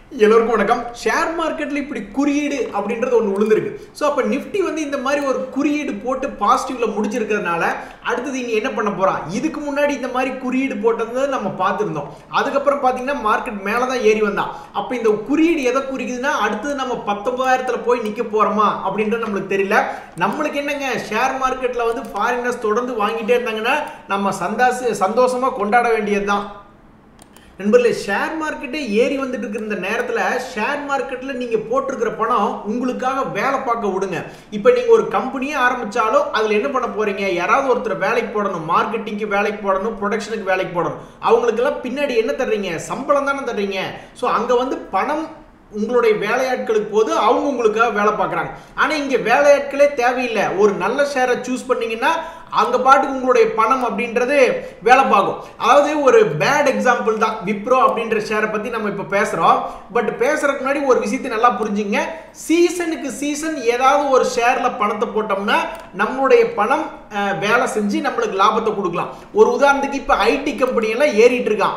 எல்லோருக்கும் வணக்கம் ஷேர் மார்க்கெட்ல இப்படி குறியீடு அப்படின்றது ஒன்று விழுந்திருக்கு ஸோ அப்போ நிஃப்டி வந்து இந்த மாதிரி ஒரு குறியீடு போட்டு பாசிட்டிவ்ல முடிச்சிருக்கிறதுனால அடுத்தது இங்க என்ன பண்ண போறான் இதுக்கு முன்னாடி இந்த மாதிரி குறியீடு போட்டது நம்ம பார்த்துருந்தோம் அதுக்கப்புறம் பார்த்தீங்கன்னா மார்க்கெட் மேலே தான் ஏறி வந்தான் அப்போ இந்த குறியீடு எதை குறிக்குதுன்னா அடுத்தது நம்ம பத்தொன்பதாயிரத்துல போய் நிற்க போறோமா அப்படின்றது நம்மளுக்கு தெரியல நம்மளுக்கு என்னங்க ஷேர் மார்க்கெட்ல வந்து ஃபாரினர்ஸ் தொடர்ந்து வாங்கிட்டே இருந்தாங்கன்னா நம்ம சந்தாச சந்தோஷமா கொண்டாட வேண்டியதுதான் நண்பர்களே ஷேர் மார்க்கெட்டே ஏறி வந்துட்டு இருக்கிற இந்த நேரத்தில் ஷேர் மார்க்கெட்டில் நீங்கள் போட்டிருக்கிற பணம் உங்களுக்காக வேலை பார்க்க விடுங்க இப்போ நீங்கள் ஒரு கம்பெனியே ஆரம்பித்தாலும் அதில் என்ன பண்ண போகிறீங்க யாராவது ஒருத்தர் வேலைக்கு போடணும் மார்க்கெட்டிங்க்கு வேலைக்கு போடணும் ப்ரொடக்ஷனுக்கு வேலைக்கு போடணும் அவங்களுக்கெல்லாம் பின்னாடி என்ன தர்றீங்க சம்பளம் தானே தர்றீங்க ஸோ அங்கே வந்து பணம் உங்களுடைய வேலையாட்களுக்கு போது அவங்க உங்களுக்காக வேலை பார்க்குறாங்க ஆனால் இங்கே வேலையாட்களே தேவையில்லை ஒரு நல்ல ஷேரை சூஸ் பண்ணீங்கன்னா அங்கே பாட்டுக்கு உங்களுடைய பணம் அப்படின்றது வேலை பார்க்கும் அதாவது ஒரு பேட் எக்ஸாம்பிள் தான் விப்ரோ அப்படின்ற ஷேரை பற்றி நம்ம இப்போ பேசுகிறோம் பட் பேசுறதுக்கு முன்னாடி ஒரு விஷயத்தை நல்லா புரிஞ்சுங்க சீசனுக்கு சீசன் ஏதாவது ஒரு ஷேரில் பணத்தை போட்டோம்னா நம்மளுடைய பணம் அஹ், வேலை செஞ்சு நம்மளுக்கு லாபத்தை கொடுக்கலாம் ஒரு உதாரணத்துக்கு இப்போ ஐடி கம்பெனியெல்லாம் ஏறிட்டு இருக்கான்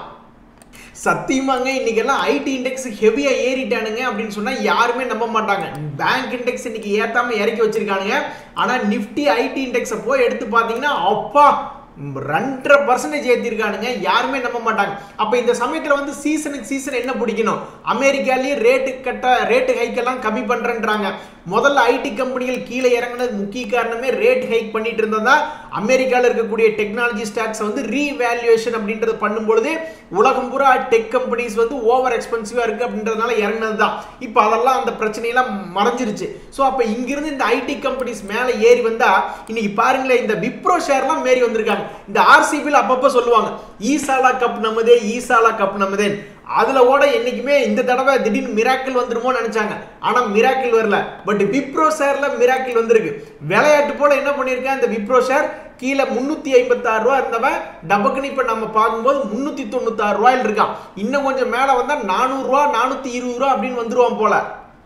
சத்தியமாங்க இன்னைக்கெல்லாம் ஐடி இண்டெக்ஸ் ஹெவியா ஏறிட்டானுங்க அப்படின்னு சொன்னா யாருமே நம்ப மாட்டாங்க பேங்க் இண்டெக்ஸ் இன்னைக்கு ஏத்தாம இறக்கி வச்சிருக்கானுங்க ஆனா நிஃப்டி ஐடி இண்டெக்ஸை போய் எடுத்து பாத்தீங்கன்னா அப்பா ரெண்டரை பர்சன்டேஜ் ஏற்றிருக்கானுங்க யாருமே நம்ப மாட்டாங்க அப்போ இந்த சமயத்தில் வந்து சீசனுக்கு சீசன் என்ன பிடிக்கணும் அமெரிக்காலேயே ரேட்டு கட்ட ரேட்டு ஹைக்கெல்லாம் கம்மி பண்ணுறேன்றாங்க முதல்ல ஐடி கம்பெனிகள் கீழே இறங்குனது முக்கிய காரணமே ரேட் ஹைக் பண்ணிட்டு இருந்ததா அமெரிக்காவில் இருக்கக்கூடிய டெக்னாலஜி ஸ்டாக்ஸ் வந்து ரீவேல்யூவேஷன் அப்படின்றது பண்ணும்பொழுது உலகம் பூரா டெக் கம்பெனிஸ் வந்து ஓவர் எக்ஸ்பென்சிவாக இருக்குது அப்படின்றதுனால இறங்குனது தான் இப்போ அதெல்லாம் அந்த பிரச்சனையெல்லாம் மறைஞ்சிருச்சு ஸோ அப்போ இங்கிருந்து இந்த ஐடி கம்பெனிஸ் மேலே ஏறி வந்தா இன்னைக்கு பாருங்களேன் இந்த விப்ரோ ஷேர்லாம் மேறி வந்திருக்காங்க இந்த ஆர்சிபியில் அப்பப்போ சொல்லுவாங்க ஈசாலா கப் நம்மதே ஈசாலா கப் நம்மதே அதுல ஓட என்னைக்குமே இந்த தடவை திடீர்னு மிராக்கிள் வந்துருமோன்னு நினைச்சாங்க ஆனா மிராக்கிள் வரல பட் விப்ரோ ஷேர்ல மிராக்கிள் வந்திருக்கு விளையாட்டு போல என்ன பண்ணியிருக்கேன் இந்த விப்ரோ ஷேர் கீழே முன்னூத்தி ஐம்பத்தாறு ரூபா இருந்தவன் டபக்குன்னு இப்ப நம்ம பார்க்கும்போது முன்னூத்தி தொண்ணூத்தாறு ரூபாயில் இருக்கான் இன்னும் கொஞ்சம் மேல வந்தா நானூறு ரூபா நானூத்தி இருபது ரூபா அப்படின்னு வந்துருவான் போல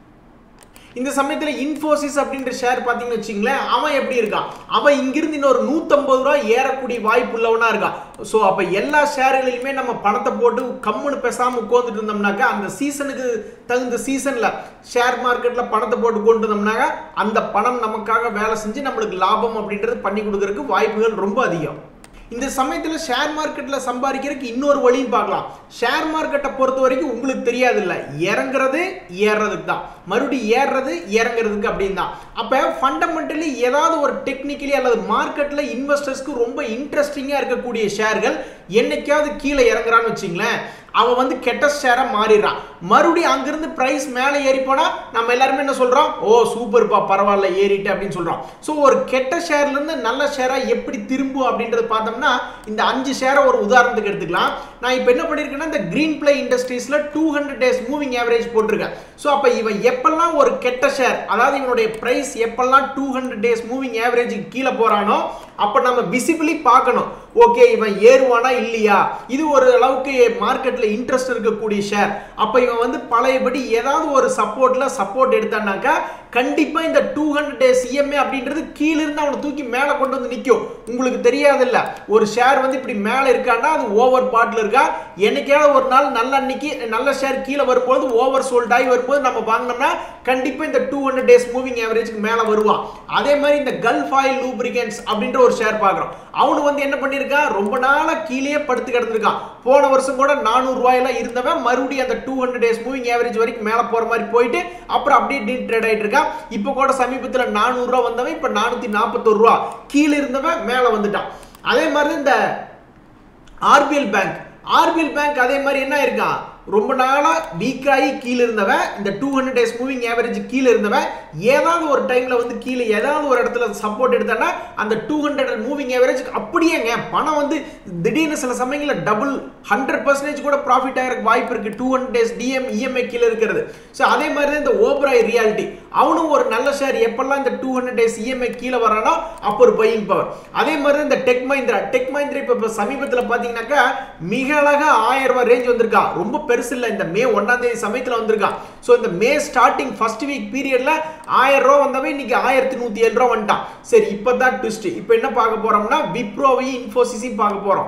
இந்த சமயத்தில் இன்ஃபோசிஸ் அப்படின்ற ஷேர் பார்த்தீங்கன்னு வச்சிங்களேன் அவன் எப்படி இருக்கான் அவன் இங்கிருந்து இன்னொரு நூற்றம்பது ரூபா ஏறக்கூடிய வாய்ப்பு உள்ளவனா இருக்கான் ஸோ அப்போ எல்லா ஷேர்களிலுமே நம்ம பணத்தை போட்டு கம்முன்னு பேசாமல் உட்காந்துட்டு இருந்தோம்னாக்கா அந்த சீசனுக்கு தகுந்த சீசனில் ஷேர் மார்க்கெட்டில் பணத்தை போட்டு கொண்டு வந்தோம்னாக்கா அந்த பணம் நமக்காக வேலை செஞ்சு நம்மளுக்கு லாபம் அப்படின்றது பண்ணி கொடுக்கறதுக்கு வாய்ப்புகள் ரொம்ப அதிகம் இந்த சமயத்தில் ஷேர் மார்க்கெட்டில் சம்பாதிக்கிறதுக்கு இன்னொரு வழியும் பார்க்கலாம் ஷேர் மார்க்கெட்டை பொறுத்த வரைக்கும் உங்களுக்கு தெரியாது இல்லை இறங்குறது ஏறுறதுக்கு தான் மறுபடியும் ஏறுறது இறங்குறதுக்கு அப்படின்னு தான் அப்போ ஃபண்டமெண்டலி ஏதாவது ஒரு டெக்னிக்கலி அல்லது மார்க்கெட்டில் இன்வெஸ்டர்ஸ்க்கு ரொம்ப இன்ட்ரெஸ்டிங்காக இருக்கக்கூடிய ஷேர்கள் என்னைக்காவது கீழே இறங்குறான்னு வச்சிங்களேன் அவன் வந்து கெட்ட ஷேராக மாறிடுறான் மறுபடியும் அங்கிருந்து ப்ரைஸ் மேலே ஏறி போனால் நம்ம எல்லாருமே என்ன சொல்கிறோம் ஓ சூப்பர்ப்பா பரவாயில்ல ஏறிட்டு அப்படின்னு சொல்கிறோம் ஸோ ஒரு கெட்ட ஷேர்லேருந்து நல்ல ஷேராக எப்படி திரும்பும் அப்படின்றது பார்த்தோம்னா இந்த அஞ்சு ஷேரை ஒரு உதாரணத்துக்கு எடுத்துக்கலாம் நான் இப்போ என்ன பண்ணியிருக்கேன்னா இந்த க்ரீன் பிளே இண்டஸ்ட்ரீஸில் two hundred days moving average போட்டிருக்கேன் ஸோ அப்போ இவன் எப்பெல்லாம் ஒரு கெட்ட ஷேர் அதாவது இவனுடைய ப்ரைஸ் எப்பெல்லாம் டூ ஹண்ட்ரட் டேஸ் மூவிங் ஆவரேஜுக்கு கீழே போகிறானோ அப்போ நம்ம விசிபிளி பார்க்கணும் ஓகே இவன் ஏறுவானா இல்லையா இது ஒரு அளவுக்கு மார்க்கெட்டில் இன்ட்ரெஸ்ட் இருக்கக்கூடிய ஷேர் அப்போ இவன் வந்து பழையபடி ஏதாவது ஒரு சப்போர்ட்டில் சப்போர்ட் எடுத்தானாக்கா கண்டிப்பாக இந்த டூ ஹண்ட்ரட் டேஸ் இஎம்ஏ அப்படின்றது கீழிருந்து அவனை தூக்கி மேலே கொண்டு வந்து நிற்கும் உங்களுக்கு தெரியாதுல்ல ஒரு ஷேர் வந்து இப்படி மேலே இருக்கான்னா அது ஓவர் பாட்டில் இருக்கா என்னைக்காவது ஒரு நாள் நல்ல அன்னைக்கு நல்ல ஷேர் கீழே வரும்போது ஓவர் சோல்ட் ஆகி வரும்போது நம்ம வாங்கினோம்னா கண்டிப்பாக இந்த டூ ஹண்ட்ரட் டேஸ் மூவிங் ஆவரேஜ்க்கு மேலே வருவான் அதே மாதிரி இந்த கல்ஃப் ஆயில் லூப்ரிகன்ஸ் அப்படின்ற ஒரு ஷேர் பார்க்குறோம் அவனு வந்து என்ன பண்ணியிருக்கான் ரொம்ப நாளாக கீழே படுத்து கிடந்திருக்கான் போன வருஷம் கூட நானூறு ரூபாயெல்லாம் இருந்தவன் மறுபடியும் அந்த two hundred days moving average வரைக்கும் மேலே போகிற மாதிரி போயிட்டு அப்புறம் அப்படியே டீ ட்ரேட் ஆகிட்டு இருக்கான் இப்போ கூட சமீபத்தில் நானூறுரூவா வந்தவன் இப்போ நானூற்றி நாற்பத்தொரு ரூபா கீழே இருந்தவன் மேலே வந்துட்டான் அதே மாதிரி இந்த ஆர்பிஎல் பேங்க் ஆர்பிஎல் பேங்க் அதே மாதிரி என்ன இருக்கான் ரொம்ப நாளாக வீக்காகி கீழே இருந்தவன் இந்த two hundred days moving average கீழே இருந்தவன் ஏதாவது ஒரு டைமில் வந்து கீழே ஏதாவது ஒரு இடத்துல சப்போர்ட் எடுத்தானா அந்த டூ ஹண்ட்ரட் மூவிங் ஆவரேஜ் அப்படியேங்க பணம் வந்து திடீர்னு சில சமயங்களில் டபுள் ஹண்ட்ரட் பர்சன்டேஜ் கூட ப்ராஃபிட் ஆகிறதுக்கு வாய்ப்பு இருக்குது two hundred days DM EMI கீழே இருக்கிறது ஸோ அதே மாதிரி தான் இந்த ஓப்ராய் ரியாலிட்டி அவனும் ஒரு நல்ல ஷேர் எப்பெல்லாம் இந்த டூ ஹண்ட்ரட் டேஸ் இஎம்ஐ கீழே வரானோ அப்போ ஒரு பையிங் பவர் அதே மாதிரி தான் இந்த டெக் மஹிந்திரா டெக் மஹிந்திரா இப்போ இப்போ சமீபத்தில் பார்த்தீங்கன்னாக்கா மிக அழகாக ஆயிரம் ரூபாய் ரேஞ்ச் வந்திருக்கா ரொம்ப பெருசு இல்லை இந்த மே ஒன்றாம் தேதி சமயத்தில் வந்திருக்கான் ஸோ இந்த மே ஸ்டார்டிங் ஃபர்ஸ்ட் வீக் பீரியட்ல ஆயிரம் ரூபா வந்தவன் இன்னைக்கு ஆயிரத்தி நூற்றி ஏழு ரூபா வந்துட்டான் சரி இப்போ தான் ட்விஸ்ட் இப்போ என்ன பார்க்க போறோம்னா விப்ரோவையும் இன்ஃபோசிஸையும் பார்க்க போறோம்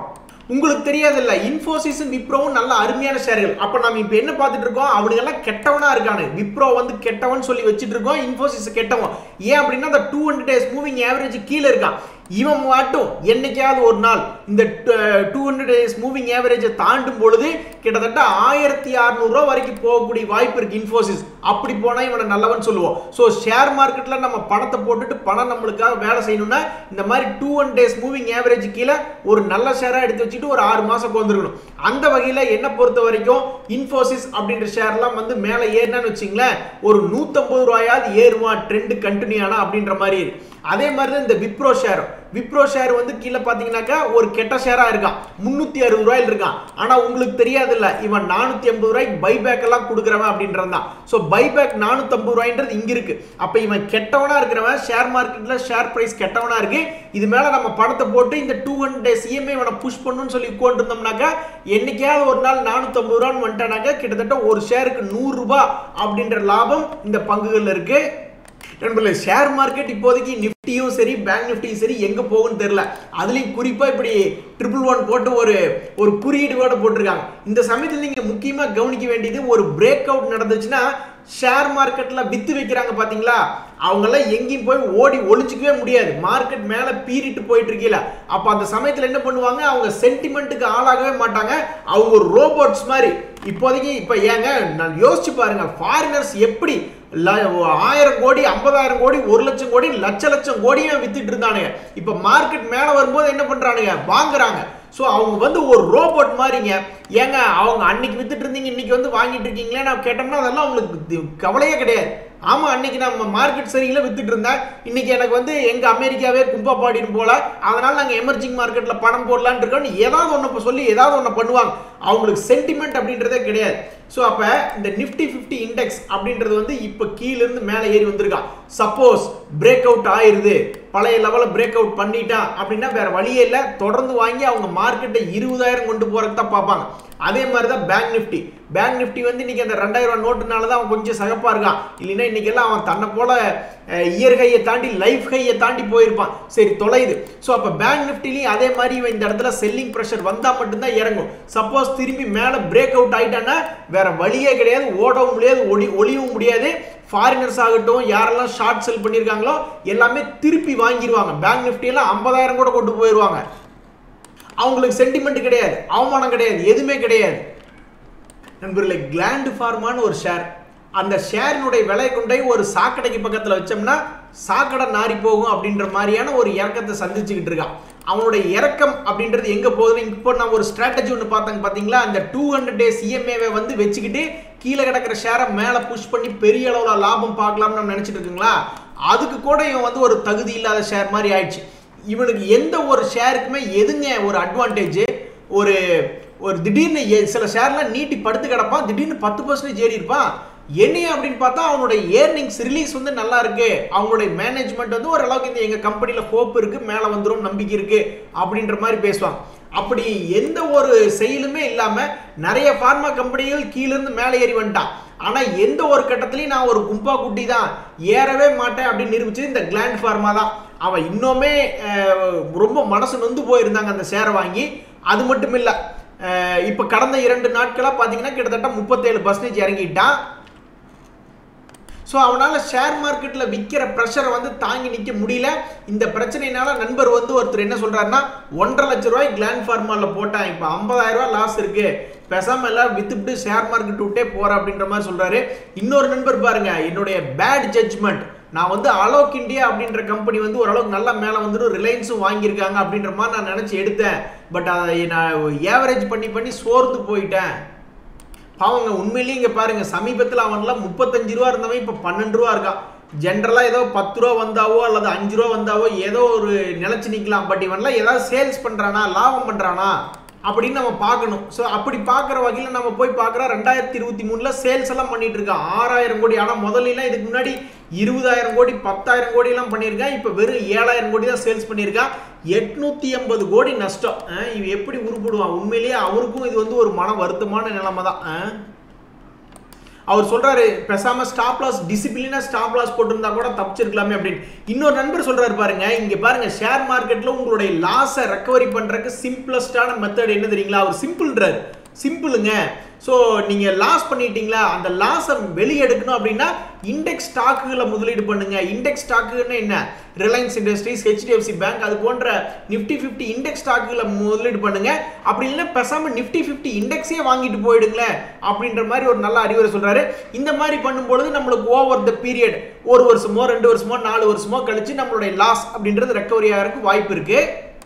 உங்களுக்கு தெரியாதுல்ல இன்ஃபோசிஸும் விப்ரோவும் நல்ல அருமையான ஷேர்கள் அப்ப நம்ம இப்ப என்ன பார்த்துட்டு இருக்கோம் அவனுங்க எல்லாம் கெட்டவனா இருக்கானு விப்ரோ வந்து கெட்டவன் சொல்லி வச்சுட்டு இருக்கோம் இன்ஃபோசிஸ் கெட்டவன் ஏன் அப்படின்னா அந்த two hundred days moving average கீழே இருக்கான் இவன் மட்டும் என்னைக்காவது ஒரு நாள் இந்த டூ ஹண்ட்ரட் டேஸ் மூவிங் ஆவரேஜை தாண்டும் பொழுது கிட்டத்தட்ட ஆயிரத்தி அறுநூறுவா வரைக்கும் போகக்கூடிய வாய்ப்பு இருக்கு இன்ஃபோசிஸ் அப்படி போனா இவனை நல்லவன் சொல்லுவோம் ஸோ ஷேர் மார்க்கெட்ல நம்ம பணத்தை போட்டுட்டு பணம் நம்மளுக்காக வேலை செய்யணும்னா இந்த மாதிரி two one days moving average கீழே ஒரு நல்ல ஷேரா எடுத்து வச்சுட்டு ஒரு ஆறு மாசம் வந்துருக்கணும் அந்த வகையில என்ன பொறுத்த வரைக்கும் இன்ஃபோசிஸ் அப்படின்ற ஷேர்லாம் வந்து மேலே ஏறினான்னு வச்சிங்களேன் ஒரு நூற்றம்பது ரூபாயாவது ஏறுவான் ட்ரெண்ட் கண்டினியூ ஆனா அப்படின்ற மாதிரி இருக்கு அதே மாதிரி தான் இந்த விப்ரோ ஷேர் விப்ரோ ஷேர் வந்து கீழே பார்த்தீங்கன்னாக்கா ஒரு கெட்ட ஷேராக இருக்கான் முந்நூற்றி அறுபது ரூபாயில் இருக்கான் ஆனால் உங்களுக்கு தெரியாதுல்ல இவன் நானூற்றி ஐம்பது ரூபாய்க்கு பைபேக் எல்லாம் கொடுக்குறவன் அப்படின்றது தான் ஸோ பைபேக் நானூற்றம்பது ரூபாய்ன்றது இங்கே இருக்கு அப்போ இவன் கெட்டவனா இருக்கிறவன் ஷேர் மார்க்கெட்டில் ஷேர் ப்ரைஸ் கெட்டவனா இருக்கு இது மேலே நம்ம பணத்தை போட்டு இந்த டூ ஹண்ட்ரட் டேஸ் இஎம்ஐ இவனை புஷ் பண்ணணும்னு சொல்லி உட்காந்துருந்தோம்னாக்கா என்னைக்காவது ஒரு நாள் நானூற்றம்பது ரூபான்னு வந்துட்டானாக்கா கிட்டத்தட்ட ஒரு ஷேருக்கு நூறுரூபா அப்படின்ற லாபம் இந்த பங்குகள் இருக்கு நண்பர்களே ஷேர் மார்க்கெட் இப்போதைக்கு நிஃப்டியும் சரி பேங்க் நிஃப்டியும் சரி எங்க போகும்னு தெரியல அதுலயும் குறிப்பா இப்படி ட்ரிபிள் ஒன் போட்டு ஒரு ஒரு குறியீடு கூட போட்டிருக்காங்க இந்த சமயத்தில் நீங்க முக்கியமா கவனிக்க வேண்டியது ஒரு பிரேக் அவுட் நடந்துச்சுன்னா ஷேர் மார்க்கெட்ல வித்து வைக்கிறாங்க பாத்தீங்களா அவங்கெல்லாம் எங்கேயும் போய் ஓடி ஒளிச்சிக்கவே முடியாது மார்க்கெட் மேல பீறிட்டு போயிட்டு இருக்கீல அப்ப அந்த சமயத்துல என்ன பண்ணுவாங்க அவங்க சென்டிமெண்ட்டுக்கு ஆளாகவே மாட்டாங்க அவங்க ஒரு ரோபோட்ஸ் மாதிரி இப்போதைக்கு இப்ப ஏங்க நான் யோசிச்சு பாருங்க ஃபாரினர்ஸ் எப்படி ஆயிரம் கோடி ஐம்பதாயிரம் கோடி ஒரு லட்சம் கோடி லட்ச லட்சம் கோடியும் வித்துட்டு இருந்தானுங்க இப்ப மார்க்கெட் மேல வரும்போது என்ன பண்றானுங்க வாங்குறாங்க ஸோ அவங்க வந்து ஒரு ரோபோட் மாதிரிங்க ஏங்க அவங்க அன்னைக்கு வித்துட்டு இருந்தீங்க இன்னைக்கு வந்து வாங்கிட்டு இருக்கீங்களே நான் கேட்டோம்னா அதெல்லாம் அவங்களுக்கு கவலையே கிடையாது ஆமா அன்னைக்கு நம்ம மார்க்கெட் சரியில வித்துட்டு இருந்தேன் இன்னைக்கு எனக்கு வந்து எங்க அமெரிக்காவே கும்பா பாடிடும் போல அதனால நாங்க எமர்ஜிங் மார்க்கெட்ல பணம் போடலான்னு இருக்கோம் ஏதாவது ஒன்று சொல்லி ஏதாவது ஒன்று பண்ணுவாங்க அவங்களுக்கு சென்டிமெண்ட் அப்படின்றதே கிடையாது ஸோ அப்போ இந்த நிஃப்டி ஃபிஃப்டி இண்டெக்ஸ் அப்படின்றது வந்து இப்போ கீழிருந்து மேலே ஏறி வந்திருக்கான் சப்போஸ் பிரேக் அவுட் ஆயிருது பழைய லெவலில் பிரேக் அவுட் பண்ணிட்டான் அப்படின்னா வேற வழியே இல்லை தொடர்ந்து வாங்கி அவங்க மார்க்கெட்டை இருபதாயிரம் கொண்டு போறதுக்கு தான் பார்ப்பாங்க அதே மாதிரி தான் பேங்க் நிஃப்டி பேங்க் நிஃப்டி வந்து இன்னைக்கு அந்த ரெண்டாயிரம் ரூபாய் நோட்டுனால தான் அவன் கொஞ்சம் சகப்பா இருக்கான் இல்லைன்னா இன்னைக்கு எல்லாம் அவன் தன்னை போல இயர் ஹையை தாண்டி லைஃப் ஹையை தாண்டி போயிருப்பான் சரி தொலைது ஸோ அப்போ பேங்க் நிஃப்டிலையும் அதே மாதிரி இவன் இந்த இடத்துல செல்லிங் ப்ரெஷர் வந்தால் மட்டும்தான் இறங்கும் சப்போஸ் திரும்பி மேலே பிரேக் அவுட் ஆயிட்டான்னா வேற வழியே கிடையாது ஓடவும் முடியாது ஒளி ஒளியவும் முடியாது ஃபாரினர்ஸ் ஆகட்டும் யாரெல்லாம் ஷார்ட் செல் பண்ணியிருக்காங்களோ எல்லாமே திருப்பி வாங்கிடுவாங்க பேங்க் நிஃப்டியெல்லாம் ஐம்பதாயிரம் கூட கொண்டு போயிடுவாங்க அவங்களுக்கு சென்டிமெண்ட் கிடையாது அவமானம் கிடையாது எதுவுமே கிடையாது நண்பர்களே கிளாண்டு ஃபார்மான்னு ஒரு ஷேர் அந்த ஷேரினுடைய விலை கொண்டே ஒரு சாக்கடைக்கு பக்கத்தில் வச்சோம்னா சாக்கடை நாரி போகும் அப்படின்ற மாதிரியான ஒரு இறக்கத்தை சந்திச்சுக்கிட்டு இருக்கான் அவனுடைய இறக்கம் அப்படின்றது எங்கே போகுதுன்னு இப்போ நான் ஒரு ஸ்ட்ராட்டஜி ஒன்று பார்த்தாங்க பார்த்தீங்களா அந்த டூ ஹண்ட்ரட் டேஸ் இஎம்ஏவை வந்து வச்சுக்கிட்டு கீழே கிடக்கிற ஷேரை மேலே புஷ் பண்ணி பெரிய அளவில் லாபம் பார்க்கலாம்னு நம்ம நினச்சிட்டு இருக்குங்களா அதுக்கு கூட இவன் வந்து ஒரு தகுதி இல்லாத ஷேர் மாதிரி ஆயிடுச்சு இவனுக்கு எந்த ஒரு ஷேருக்குமே எதுங்க ஒரு அட்வான்டேஜ் ஒரு ஒரு திடீர்னு சில ஷேர்லாம் நீட்டி படுத்து கிடப்பான் திடீர்னு பத்து பர்சன்டேஜ் ஏறி இருப்பான் என்ன அப்படின்னு பார்த்தா அவனுடைய ஏர்னிங்ஸ் ரிலீஸ் வந்து நல்லா இருக்கு அவங்களுடைய மேனேஜ்மெண்ட் வந்து ஓரளவுக்கு இந்த எங்க கம்பெனியில ஹோப் இருக்கு மேல வந்துடும் நம்பிக்கை இருக்கு அப்படின்ற மாதிரி பேசுவாங்க அப்படி எந்த ஒரு செயலுமே இல்லாம நிறைய ஃபார்மா கம்பெனிகள் கீழிருந்து மேலே ஏறி வந்துட்டான் ஆனா எந்த ஒரு கட்டத்திலையும் நான் ஒரு கும்பா குட்டி தான் ஏறவே மாட்டேன் அப்படின்னு நிரூபிச்சது இந்த கிளாண்ட் ஃபார்மா தான் அவன் இன்னுமே ரொம்ப மனசு நொந்து போயிருந்தாங்க அந்த ஷேரை வாங்கி அது மட்டும் இல்லை இப்போ கடந்த இரண்டு நாட்களாக பார்த்தீங்கன்னா கிட்டத்தட்ட முப்பத்தேழு பர்சன்டேஜ் இறங்கிட்டான் ஸோ அவனால் ஷேர் மார்க்கெட்டில் விற்கிற ப்ரெஷரை வந்து தாங்கி நிற்க முடியல இந்த பிரச்சனையினால நண்பர் வந்து ஒருத்தர் என்ன சொல்கிறாருன்னா ஒன்றரை லட்ச ரூபாய் கிளாண்ட் ஃபார்மாவில் போட்டான் இப்போ ஐம்பதாயிரம் ரூபாய் லாஸ் இருக்குது பேசாமல் எல்லாம் வித்துவிட்டு ஷேர் மார்க்கெட் விட்டே போகிறேன் அப்படின்ற மாதிரி சொல்கிறாரு இன்னொரு நண்பர் பாருங்க என்னுடைய பேட் ஜட்ஜ்மெண்ட் நான் வந்து அலோக் இந்தியா அப்படின்ற கம்பெனி வந்து ஓரளவுக்கு நல்லா மேலே வந்துட்டு ரிலையன்ஸும் வாங்கியிருக்காங்க அப்படின்ற மாதிரி நான் நினச்சி எடுத்தேன் பட் அதை நான் ஏவரேஜ் பண்ணி பண்ணி சோர்ந்து போயிட்டேன் பாவங்க உண்மையிலேயே இங்கே பாருங்க சமீபத்தில் அவன்லாம் முப்பத்தஞ்சு ரூபா இருந்தவன் இப்போ பன்னெண்டு ரூபா இருக்கான் ஜென்ரலாக ஏதோ பத்து ரூபா வந்தாவோ அல்லது அஞ்சு ரூபா வந்தாவோ ஏதோ ஒரு நிலச்சி நிற்கலாம் பட் இவன்லாம் ஏதாவது சேல்ஸ் பண்ணுறானா லாபம் பண்ணுறானா அப்படின்னு நம்ம பார்க்கணும் ஸோ அப்படி பார்க்குற வகையில் நம்ம போய் பார்க்குறோம் ரெண்டாயிரத்தி இருபத்தி மூணில் சேல்ஸ் எல்லாம் பண்ணிட்டு இருக்கான் ஆறாயிரம் கோடி ஆனால் முதல்லாம் இதுக்கு முன்னாடி இருபதாயிரம் கோடி பத்தாயிரம் கோடியெல்லாம் பண்ணியிருக்கான் இப்போ வெறும் ஏழாயிரம் கோடி தான் சேல்ஸ் பண்ணியிருக்கான் எட்நூத்தி ஐம்பது கோடி நஷ்டம் இவன் எப்படி உருப்பிடுவான் உண்மையிலேயே அவருக்கும் இது வந்து ஒரு மன வருத்தமான நிலைமை தான் அவர் சொல்றாரு பேசாம ஸ்டாப் லாஸ் டிசிப்ளினா ஸ்டாப் லாஸ் போட்டிருந்தா கூட தப்பிச்சிருக்கலாமே அப்படின்னு இன்னொரு நண்பர் சொல்றாரு பாருங்க இங்க பாருங்க ஷேர் மார்க்கெட்ல உங்களுடைய லாஸை ரெக்கவரி பண்றதுக்கு சிம்பிளஸ்டான மெத்தட் என்ன தெரியுங்களா அவர் சிம்பிள்ன்றாரு சிம்பிளுங்க ஸோ நீங்கள் லாஸ் பண்ணிட்டீங்களா அந்த லாஸை வெளியெடுக்கணும் அப்படின்னா இண்டெக்ஸ் ஸ்டாக்குகளை முதலீடு பண்ணுங்க இண்டெக்ஸ் ஸ்டாக்குன்னு என்ன ரிலையன்ஸ் இண்டஸ்ட்ரீஸ் ஹெச்டிஎஃப்சி பேங்க் அது போன்ற நிஃப்டி ஃபிஃப்டி இண்டெக்ஸ் ஸ்டாக்குகளை முதலீடு பண்ணுங்க அப்படி இல்லைன்னா பேசாமல் நிஃப்டி ஃபிஃப்டி இண்டெக்ஸே வாங்கிட்டு போயிடுங்களேன் அப்படின்ற மாதிரி ஒரு நல்ல அறிவுரை சொல்றாரு இந்த மாதிரி பண்ணும்பொழுது நம்மளுக்கு ஓவர் த பீரியட் ஒரு வருஷமோ ரெண்டு வருஷமோ நாலு வருஷமோ கழிச்சு நம்மளுடைய லாஸ் அப்படின்றது ரெக்கவரி ஆகிறதுக்கு வாய்ப்பு இருக்கு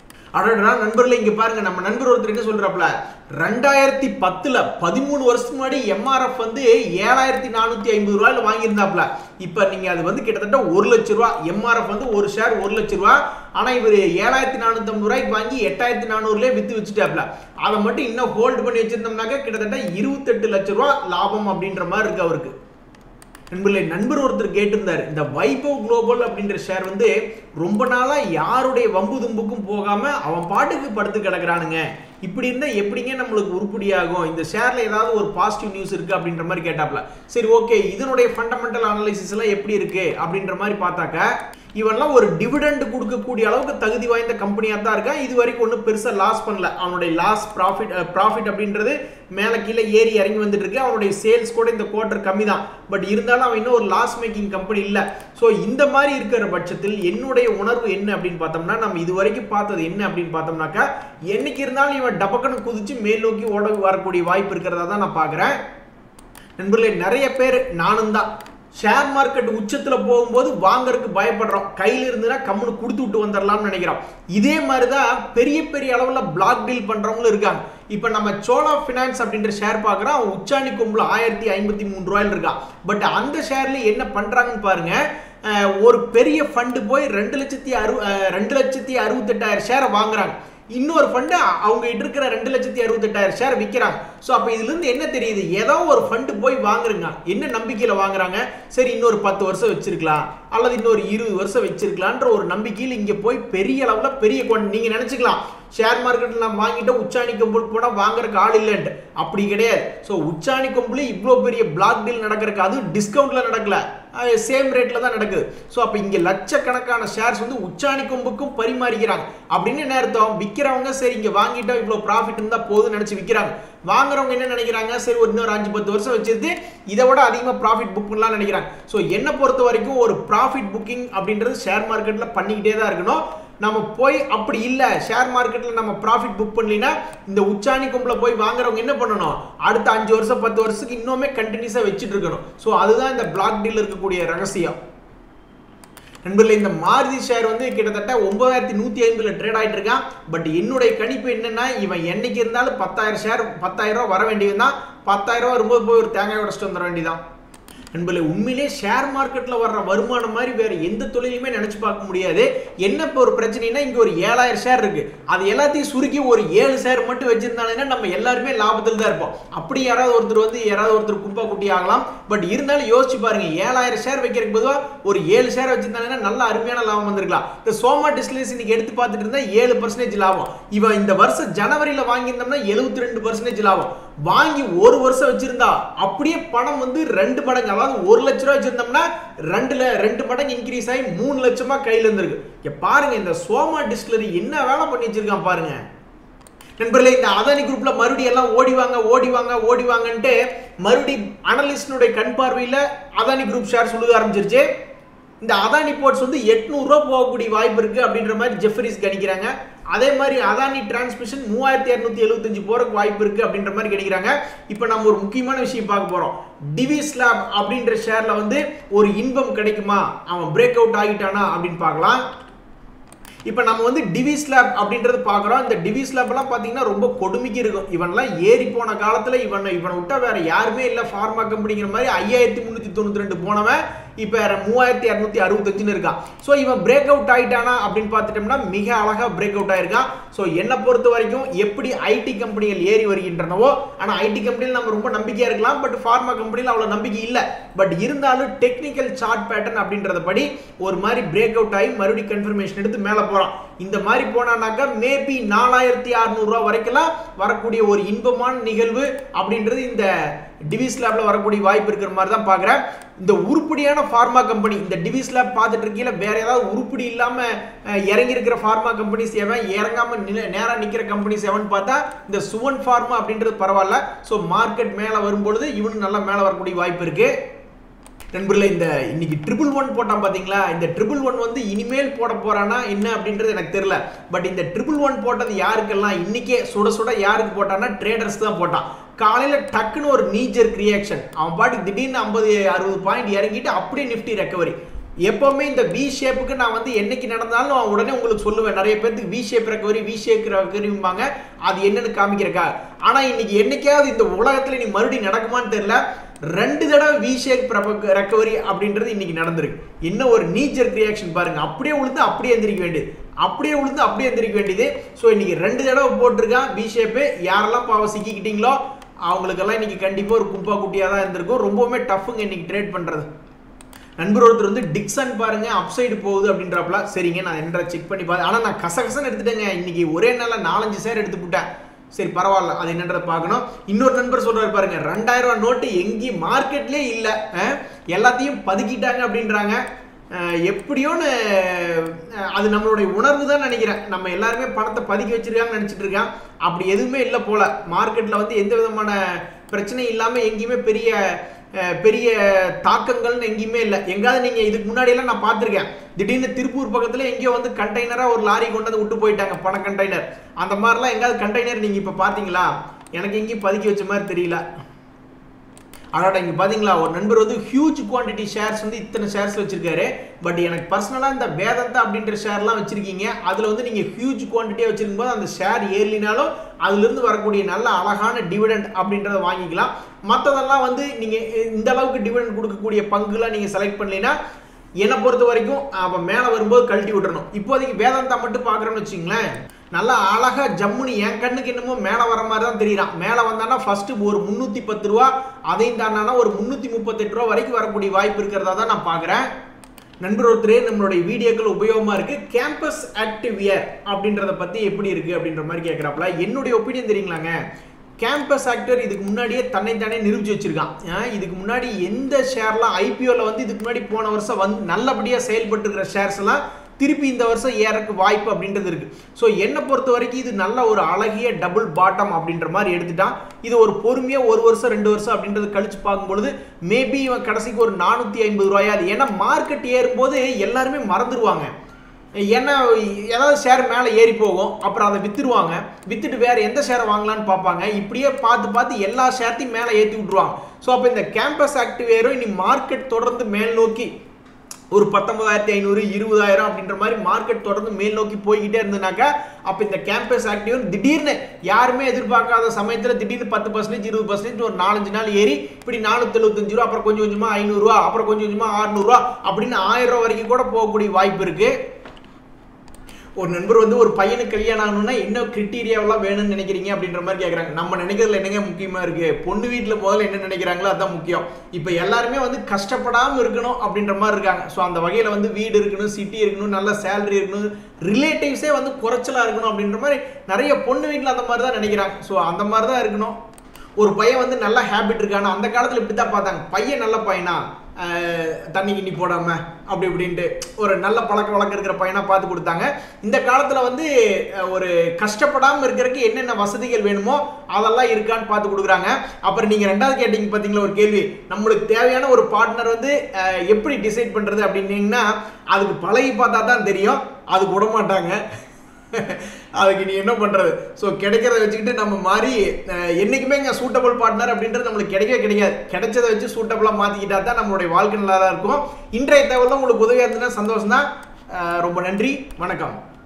அடடா நண்பர்களே இங்க பாருங்க நம்ம நண்பர் ஒருத்தர் என்ன சொல்றாப்ல ரெண்டாயிரத்தி பத்துல பதிமூணு வருஷத்துக்கு முன்னாடி எம்ஆர்எஃப் வந்து ஏழாயிரத்தி நானூத்தி ஐம்பது ரூபாயில வாங்கியிருந்தாப்ல இப்ப நீங்க அது வந்து கிட்டத்தட்ட ஒரு லட்ச ரூபா எம்ஆர்எஃப் வந்து ஒரு ஷேர் ஒரு லட்ச ரூபா ஆனா இவர் ஏழாயிரத்தி நானூத்தி ஐம்பது ரூபாய்க்கு வாங்கி எட்டாயிரத்தி நானூறுலயே வித்து வச்சுட்டாப்ல அதை மட்டும் இன்னும் ஹோல்டு பண்ணி வச்சிருந்தோம்னாக்க கிட்டத்தட்ட இருபத்தெட்டு லட்ச ரூபா லாபம் அப்படின்ற மாதிரி இருக்கு அவருக்கு நண்பர்களே நண்பர் ஒருத்தர் கேட்டிருந்தார் இந்த வைபவ் குளோபல் அப்படின்ற ஷேர் வந்து ரொம்ப நாளா யாருடைய வம்பு தும்புக்கும் போகாம அவன் பாட்டுக்கு படுத்து கிடக்குறானுங்க இப்படி இருந்தா எப்படிங்க நம்மளுக்கு உருப்படியாகும் இந்த ஷேர்ல ஏதாவது ஒரு பாசிட்டிவ் நியூஸ் இருக்கு அப்படின்ற மாதிரி கேட்டாப்ல சரி ஓகே இதனுடைய ஃபண்டமெண்டல் அனாலிசிஸ் எல்லாம் எப்படி இருக்கு அப்படின்ற மாதிரி பார்த்தாக்க இவன்லாம் ஒரு டிவிடெண்ட் கொடுக்கக்கூடிய அளவுக்கு தகுதி வாய்ந்த கம்பெனியாக தான் இருக்கான் இது வரைக்கும் ஒன்றும் பெருசாக லாஸ் பண்ணல அவனுடைய லாஸ் ப்ராஃபிட் ப்ராஃபிட் அப்படின்றது மேலே கீழே ஏறி இறங்கி வந்துட்டு இருக்கு அவனுடைய சேல்ஸ் கூட இந்த குவார்டர் கம்மி தான் பட் இருந்தாலும் அவன் இன்னும் ஒரு லாஸ் மேக்கிங் கம்பெனி இல்லை ஸோ இந்த மாதிரி இருக்கிற பட்சத்தில் என்னுடைய உணர்வு என்ன அப்படின்னு பார்த்தோம்னா நம்ம இது வரைக்கும் பார்த்தது என்ன அப்படின்னு பார்த்தோம்னாக்கா என்னைக்கு இருந்தாலும் இவன் டபக்குன்னு குதிச்சு மேல் நோக்கி ஓட வரக்கூடிய வாய்ப்பு இருக்கிறதா தான் நான் பார்க்குறேன் நண்பர்களே நிறைய பேர் நானும் தான் ஷேர் மார்க்கெட் உச்சத்துல போகும்போது வாங்குறதுக்கு பயப்படுறோம் கையில இருந்துன்னா கம்முனு கொடுத்து விட்டு வந்துடலாம்னு நினைக்கிறோம் இதே மாதிரி தான் பெரிய பெரிய அளவுல பிளாக் டீல் பண்றவங்களும் இருக்காங்க இப்போ நம்ம சோலா ஃபினான்ஸ் அப்படின்ற ஷேர் பார்க்குறோம் அவன் உச்சாணி கொம்புல ஆயிரத்தி ஐம்பத்தி மூணு ரூபாயில் இருக்கான் பட் அந்த ஷேர்ல என்ன பண்றாங்கன்னு பாருங்க அஹ், ஒரு பெரிய ஃபண்டு போய் ரெண்டு லட்சத்தி அறு அஹ், ரெண்டு லட்சத்தி அறுபத்தெட்டாயிரம் ஷேரை வாங்குறாங்க இன்னொரு ஃபண்டு அவங்க கிட்ட இருக்கிற ரெண்டு லட்சத்தி அறுபத்தெட்டாயிரம் ஷேர் விற்கிறாங்க ஸோ அப்போ இதுல இருந்து என்ன தெரியுது ஏதோ ஒரு ஃபண்டு போய் வாங்குறங்க என்ன நம்பிக்கையில வாங்குறாங்க சரி இன்னொரு பத்து வருஷம் வச்சிருக்கலாம் அல்லது இன்னொரு இருபது வருஷம் வச்சிருக்கலான்ற ஒரு நம்பிக்கையில் இங்க போய் பெரிய அளவுல பெரிய கொண்டு நீங்க நினைச்சுக்கலாம் ஷேர் மார்க்கெட்டில் நான் வாங்கிட்டு உச்சாணி கொம்பு போனால் வாங்குறதுக்கு ஆள் இல்லைன்ட்டு அப்படி கிடையாது ஸோ உச்சாணி கொம்புல இவ்வளோ பெரிய பிளாக் டீல் நடக்கிறதுக்கு அதுவும் டிஸ்கவுண்ட்ல நடக்கல சேம் ரேட்ல தான் நடக்குது ஸோ அப்போ இங்கே லட்சக்கணக்கான ஷேர்ஸ் வந்து உச்சாணி கொம்புக்கும் பரிமாறிக்கிறாங்க அப்படின்னு என்ன அர்த்தம் விற்கிறவங்க சரி இங்கே வாங்கிட்டா இவ்வளோ ப்ராஃபிட் இருந்தால் போதும்னு நினச்சி விற்கிறாங்க வாங்குறவங்க என்ன நினைக்கிறாங்க சரி ஒரு இன்னொரு அஞ்சு பத்து வருஷம் வச்சிருந்து இதை விட அதிகமாக ப்ராஃபிட் புக் பண்ணலாம் நினைக்கிறாங்க ஸோ என்னை பொறுத்த வரைக்கும் ஒரு ப்ராஃபிட் புக்கிங் அப்படின்றது ஷேர் மார்க்கெட்டில் பண்ணிக்கிட்டே தான் இருக்கணும் நம்ம போய் அப்படி இல்லை ஷேர் மார்க்கெட்டில் நம்ம ப்ராஃபிட் புக் பண்ணலினா இந்த உச்சாணி கும்பில் போய் வாங்குறவங்க என்ன பண்ணணும் அடுத்த அஞ்சு வருஷம் பத்து வருஷத்துக்கு இன்னுமே கண்டினியூஸாக வச்சுட்டு இருக்கணும் ஸோ அதுதான் இந்த பிளாக் டீல் இருக்கக்கூடிய ரகசியம் நண்பர்களே இந்த மாருதி ஷேர் வந்து கிட்டத்தட்ட ஒன்பதாயிரத்தி நூற்றி ஐம்பதுல ட்ரேட் ஆகிட்டு இருக்கான் பட் என்னுடைய கணிப்பு என்னன்னா இவன் என்னைக்கு இருந்தாலும் பத்தாயிரம் ஷேர் பத்தாயிரம் ரூபா வர வேண்டியது தான் பத்தாயிரம் ரூபா வரும்போது போய் ஒரு தேங்காய் உடச்சிட்டு வந்துட வேண்டியதான் நண்பர்களே உண்மையிலே ஷேர் மார்க்கெட்டில் வர்ற வருமானம் மாதிரி வேற எந்த தொழிலையுமே நினைச்சு பார்க்க முடியாது என்ன இப்போ ஒரு பிரச்சனைனா இங்கே ஒரு ஏழாயிரம் ஷேர் இருக்கு அது எல்லாத்தையும் சுருக்கி ஒரு ஏழு ஷேர் மட்டும் வச்சிருந்தாங்கன்னா நம்ம எல்லாருமே லாபத்தில் தான் இருப்போம் அப்படி யாராவது ஒருத்தர் வந்து யாராவது ஒருத்தர் கும்பா குட்டி ஆகலாம் பட் இருந்தாலும் யோசிச்சு பாருங்க ஏழாயிரம் ஷேர் வைக்கிறதுக்கு பொதுவாக ஒரு ஏழு ஷேர் வச்சிருந்தாங்கன்னா நல்ல அருமையான லாபம் வந்திருக்கலாம் இந்த சோமா டிஸ்லேஸ் இன்னைக்கு எடுத்து பார்த்துட்டு இருந்தா ஏழு பர்சன்டேஜ் லாபம் இவன் இந்த வருஷம் ஜனவரியில வாங்கியிருந்தோம்னா எழுபத்தி ரெண்டு பர்சன்டேஜ் லாபம் வாங்கி ஒரு வருஷம் வச்சிருந்தா அப்படியே பணம் வந்து ரெண்டு மடங்கு அதாவது ஒரு லட்ச ரூபா வச்சிருந்தோம்னா ரெண்டுல ரெண்டு மடங்கு இன்க்ரீஸ் ஆகி மூணு லட்சமா கையில இருந்திருக்கு இங்க பாருங்க இந்த சோமா டிஸ்டிலரி என்ன வேலை பண்ணி வச்சிருக்கான் பாருங்க நண்பர்களே இந்த அதானி குரூப்ல மறுபடியும் எல்லாம் ஓடிவாங்க ஓடிவாங்க ஓடிவாங்கன்ட்டு மறுபடி அனலிஸ்டினுடைய கண் பார்வையில அதானி குரூப் ஷேர் சொல்லுக ஆரம்பிச்சிருச்சு இந்த அதானி போர்ட்ஸ் வந்து எட்நூறுரூவா போகக்கூடிய வாய்ப்பு இருக்கு அப்படின்ற மாதிரி ஜெஃபரிஸ் கணிக்கிறாங்க அதே மாதிரி அதானி டிரான்ஸ்மிஷன் மூவாயிரத்தி இரநூத்தி எழுபத்தஞ்சு போறதுக்கு வாய்ப்பு இருக்கு அப்படின்ற மாதிரி கணிக்கிறாங்க இப்போ நம்ம ஒரு முக்கியமான விஷயம் பார்க்க போறோம் டிவிஸ் லேப் அப்படின்ற ஷேர்ல வந்து ஒரு இன்பம் கிடைக்குமா அவன் பிரேக் அவுட் ஆகிட்டானா அப்படின்னு பார்க்கலாம் இப்போ நம்ம வந்து டிவிஸ் லேப் அப்படின்றது பார்க்குறோம் இந்த டிவிஸ் லேப்லாம் பார்த்தீங்கன்னா ரொம்ப கொடுமைக்கு இருக்கும் இவன்லாம் ஏறி போன காலத்தில் இவன் இவனை விட்டா வேற யாருமே இல்லை ஃபார்மா கம்பெனிங்கிற மாதிரி ஐயாயிரத்தி முந்நூற்றி தொண்ணூற்றி ரெண்டு போனவன் இப்போ மூவாயிரத்தி இரநூத்தி அறுபத்தஞ்சுன்னு இருக்கான் ஸோ இவன் பிரேக் அவுட் ஆயிட்டானா அப்படின்னு பார்த்துட்டோம்னா மிக அழகாக பிரேக் அவுட் ஆயிருக்கான் ஸோ என்னை பொறுத்த வரைக்கும் எப்படி ஐடி கம்பெனிகள் ஏறி வருகின்றனவோ ஆனால் ஐடி கம்பெனியில் நம்ம ரொம்ப நம்பிக்கையாக இருக்கலாம் பட் ஃபார்மா கம்பெனியில் அவ்வளோ நம்பிக்கை இல்லை பட் இருந்தாலும் டெக்னிக்கல் சார்ட் பேட்டர்ன் அப்படின்றத படி ஒரு மாதிரி பிரேக் அவுட் ஆகி மறுபடியும் கன்ஃபர்மேஷன் எடுத்து மேலே போகிறான் இந்த மாதிரி போனானாக்கா மேபி நாலாயிரத்தி அறுநூறுவா வரைக்கும்லாம் வரக்கூடிய ஒரு இன்பமான நிகழ்வு அப்படின்றது இந்த டிவிஸ் லேப்ல வரக்கூடிய வாய்ப்பு இருக்கிற மாதிரி தான் பார்க்குறேன் இந்த உருப்படியான ஃபார்மா கம்பெனி இந்த டிவிஸ் லேப் பார்த்துட்டு இருக்கீங்களா வேற ஏதாவது உருப்படி இல்லாம அஹ், இறங்கி இருக்கிற ஃபார்மா கம்பெனிஸ் எவன் இறங்காம நில- நேரா நிக்கிற கம்பெனிஸ் எவன் பார்த்தா இந்த சுவன் ஃபார்மா அப்படின்றது பரவாயில்ல ஸோ மார்க்கெட் மேலே வரும்பொழுது இவனு நல்லா மேலே வரக்கூடிய வாய்ப்பு இருக்கு நண்பர்களே இந்த இன்னைக்கு ட்ரிபிள் ஒன் போட்டான் பாத்தீங்களா இந்த ட்ரிபிள் ஒன் வந்து இனிமேல் போட போறானா என்ன அப்படின்றது எனக்கு தெரியல பட் இந்த ட்ரிபிள் ஒன் போட்டது யாருக்கெல்லாம் இன்னைக்கே சுட சுட யாருக்கு போட்டான்னா ட்ரேடர்ஸ் தான் போட்டான் காலையில டக்குன்னு ஒரு நீஜர் ரியாக்ஷன் அவன் பாட்டுக்கு திடீர்னு ஐம்பது அறுபது பாயிண்ட் இறங்கிட்டு அப்படியே நிஃப்டி ரெக்கவரி எப்பவுமே இந்த வி ஷேப்புக்கு நான் வந்து என்னைக்கு நடந்தாலும் நான் உடனே உங்களுக்கு சொல்லுவேன் நிறைய பேருக்கு V shape recovery V shape ரெக்கவரிம்பாங்க அது என்னன்னு காமிக்கிறக்கா ஆனா இன்னைக்கு என்னைக்காவது இந்த உலகத்துல நீ மறுபடியும் நடக்குமான்னு தெரியல ரெண்டு தடவை வி ஷேப் ரெக்கவரி அப்படின்றது இன்னைக்கு நடந்திருக்கு என்ன ஒரு நீச்சர் ரியாக்ஷன் பாருங்க அப்படியே உளுந்து அப்படியே எந்திரிக்க வேண்டியது அப்படியே உளுந்து அப்படியே எந்திரிக்க வேண்டியது ஸோ இன்னைக்கு ரெண்டு தடவை போட்டிருக்கான் வி ஷேப்பு யாரெல்லாம் பாவம் சிக்கிக்கிட்டீங்களோ அவங்களுக்கெல்லாம் இன்னைக்கு கண்டிப்பா ஒரு கும்பா குட்டியாக தான் இருந்திருக்கும் ரொம்பவுமே டஃப்புங்க இன்னைக்கு ட்ரேட் பண்றது நண்பர் ஒருத்தர் வந்து டிக்சன் பாருங்க அப்சைடு போகுது அப்படின்றப்பல சரிங்க நான் என்ற செக் பண்ணி பார்த்து ஆனால் நான் கசகசன்னு எடுத்துட்டேங்க இன்னைக்கு ஒரே நாளில் நாலஞ்சு சேர் எடுத்து விட்டேன் சரி பரவாயில்ல அது என்னன்றதை பார்க்கணும் இன்னொரு நண்பர் சொல்றாரு பாருங்க ரெண்டாயிரம் ரூபாய் நோட்டு எங்கேயும் மார்க்கெட்லேயே இல்லை எல்லாத்தையும் பதுக்கிட்டாங்க அப்படின்றாங்க அஹ், எப்படியோன்னு அஹ், அது நம்மளுடைய உணர்வு தான் நினைக்கிறேன் நம்ம எல்லாருமே பணத்தை பதுக்கி வச்சிருக்காங்கன்னு நினைச்சிட்டு இருக்கேன் அப்படி எதுவுமே இல்லை போல மார்க்கெட்டில் வந்து எந்த விதமான பிரச்சனையும் இல்லாமல் எங்கேயுமே பெரிய அஹ், பெரிய தாக்கங்கள்னு எங்கேயுமே இல்லை எங்காவது நீங்கள் இதுக்கு முன்னாடியெல்லாம் நான் பார்த்துருக்கேன் திடீர்னு திருப்பூர் பக்கத்தில் எங்கேயோ வந்து கண்டெய்னராக ஒரு லாரி கொண்டு வந்து விட்டு போயிட்டாங்க பண கண்டெய்னர் அந்த மாதிரிலாம் எங்காவது கண்டெய்னர் நீங்கள் இப்போ பார்த்தீங்களா எனக்கு எங்கேயும் பதுக்கி வச்ச மாதிரி தெரியல அதோட இங்க பாத்தீங்களா ஒரு நண்பர் வந்து ஹியூஜ் குவாண்டிட்டி ஷேர்ஸ் வந்து இத்தனை ஷேர்ஸ் வச்சிருக்காரு பட் எனக்கு பர்சனலா இந்த வேதந்தா அப்படின்ற ஷேர்லாம் வச்சிருக்கீங்க அதுல வந்து நீங்க ஹியூஜ் குவாண்டிட்டியா வச்சிருக்கும் போது அந்த ஷேர் ஏறலினாலும் அதுல இருந்து வரக்கூடிய நல்ல அழகான டிவிடெண்ட் அப்படின்றத வாங்கிக்கலாம் மற்றதெல்லாம் வந்து நீங்க இந்த அளவுக்கு டிவிடெண்ட் கொடுக்கக்கூடிய பங்குலாம் நீங்க செலக்ட் பண்ணலைன்னா என்னை பொறுத்த வரைக்கும் அப்போ மேலே வரும்போது கழட்டி விட்டுறணும் இப்போதைக்கு வேதாந்தா மட்டும் பார்க்குறோன்னு வச்சுங்களேன் நல்லா அழகா ஜம்முனி என் கண்ணுக்கு என்னமோ மேலே வர மாதிரி தான் தெரியறான் மேலே வந்தானா ஃபர்ஸ்ட் ஒரு முந்நூற்றி பத்து ரூபா அதையும் தாண்டானா ஒரு முந்நூற்றி முப்பத்தெட்டு ரூபா வரைக்கும் வரக்கூடிய வாய்ப்பு இருக்கிறதா தான் நான் பார்க்குறேன் நண்பர் ஒருத்தர் நம்மளுடைய வீடியோக்கள் உபயோகமா இருக்கு கேம்பஸ் ஆக்டிவ் இயர் அப்படின்றத பத்தி எப்படி இருக்கு அப்படின்ற மாதிரி கேட்குறாப்புல என்னுடைய ஒப்பீனியன் தெரியுங்களாங்க கேம்பஸ் ஆக்டர் இதுக்கு முன்னாடியே தன்னைத்தானே நிரூபிச்சு வச்சிருக்கான் ஏன் இதுக்கு முன்னாடி எந்த ஷேர்லாம் ஐபிஓல வந்து இதுக்கு முன்னாடி போன வருஷம் வந்து நல்லபடியாக செயல்பட்டு இருக்கிற ஷேர்ஸ் எல்லாம் திருப்பி இந்த வருஷம் ஏறக்கு வாய்ப்பு அப்படின்றது இருக்கு ஸோ என்னை பொறுத்த வரைக்கும் இது நல்ல ஒரு அழகிய டபுள் பாட்டம் அப்படின்ற மாதிரி எடுத்துட்டான் இது ஒரு பொறுமையாக ஒரு வருஷம் ரெண்டு வருஷம் அப்படின்றது கழிச்சு பார்க்கும்பொழுது மேபி இவன் கடைசிக்கு ஒரு நானூற்றி ஐம்பது ரூபாயா அது ஏன்னா மார்க்கெட் ஏறும்போது எல்லாருமே மறந்துடுவாங்க ஏன்னா ஏதாவது ஷேர் மேலே ஏறி போகும் அப்புறம் அதை வித்துருவாங்க வித்துட்டு வேற எந்த ஷேரை வாங்கலாம்னு பார்ப்பாங்க இப்படியே பார்த்து பார்த்து எல்லா ஷேர்த்தையும் மேலே ஏற்றி விட்ருவாங்க ஸோ அப்போ இந்த கேம்பஸ் ஆக்டிவேரும் இனி மார்க்கெட் தொடர்ந்து மேல் நோக்கி ஒரு பத்தொன்பதாயிரத்தி ஐநூறு இருபதாயிரம் அப்படின்ற மாதிரி மார்க்கெட் தொடர்ந்து மேல் நோக்கி போய்கிட்டே இருந்ததுனாக்கா அப்போ இந்த கேம்பஸ் ஆக்டிவ் திடீர்னு யாருமே எதிர்பார்க்காத சமயத்தில் திடீர்னு பத்து பர்சன்டேஜ் இருபது பர்சன்டேஜ் ஒரு நாலஞ்சு நாள் ஏறி இப்படி நானூற்றி எழுபத்தஞ்சு ரூபா அப்புறம் கொஞ்சம் கொஞ்சமாக ஐநூறுரூவா அப்புறம் கொஞ்சம் கொஞ்சமாக ஆறுநூறுவா அப்படின்னு ஆயிரம் ரூபா வரைக்கும் கூட போகக்கூடிய வாய்ப்பு இருக்குது ஒரு நண்பர் வந்து ஒரு பையனுக்கு கல்யாணம் ஆகணும்னா என்ன கிரிட்டீரியாவெல்லாம் வேணும்னு நினைக்கிறீங்க அப்படின்ற மாதிரி கேட்குறாங்க நம்ம நினைக்கிறதுல என்னங்க முக்கியமாக இருக்குது பொண்ணு வீட்டில் முதல்ல என்ன நினைக்கிறாங்களோ அதான் முக்கியம் இப்போ எல்லாருமே வந்து கஷ்டப்படாமல் இருக்கணும் அப்படின்ற மாதிரி இருக்காங்க ஸோ அந்த வகையில் வந்து வீடு இருக்கணும் சிட்டி இருக்கணும் நல்ல சேலரி இருக்கணும் ரிலேட்டிவ்ஸே வந்து குறைச்சலாக இருக்கணும் அப்படின்ற மாதிரி நிறைய பொண்ணு வீட்டில் அந்த மாதிரி தான் நினைக்கிறாங்க ஸோ அந்த மாதிரி தான் இருக்கணும் ஒரு பையன் வந்து நல்ல ஹேபிட் இருக்கானா அந்த காலத்தில் இப்படி தான் பார்த்தாங்க பையன் நல்ல பையனா ஆஹ் தண்ணி கிண்ணி போடாம அப்படி இப்படின்ட்டு ஒரு நல்ல பழக்க வழக்கம் இருக்கிற பையனா பார்த்து கொடுத்தாங்க இந்த காலத்துல வந்து அஹ், ஒரு கஷ்டப்படாம இருக்கிறதுக்கு என்னென்ன வசதிகள் வேணுமோ அதெல்லாம் இருக்கான்னு பார்த்து கொடுக்குறாங்க அப்புறம் நீங்க ரெண்டாவது கேட்டீங்க பாத்தீங்களா ஒரு கேள்வி நம்மளுக்கு தேவையான ஒரு பார்ட்னர் வந்து அஹ், எப்படி டிசைட் பண்றது அப்படின்னீங்கன்னா அதுக்கு பழகி பார்த்தா தான் தெரியும் அதுக்கு விட மாட்டாங்க அதுக்கு நீ என்ன பண்றது ஸோ கிடைக்கிறத வச்சுக்கிட்டு நம்ம மாறி அஹ், என்னைக்குமே இங்கே சூட்டபிள் பார்ட்னர் அப்படின்றது நம்மளுக்கு கிடைக்கவே கிடைக்காது கிடைச்சதை வச்சு சூட்டபிளாக மாற்றிக்கிட்டா தான் நம்மளுடைய வாழ்க்கை நல்லா தான் இருக்கும் இன்றைய தகவல் தான் உங்களுக்கு உதவியாக இருந்ததுன்னா சந்தோஷம் தான் ரொம்ப நன்றி வணக்கம்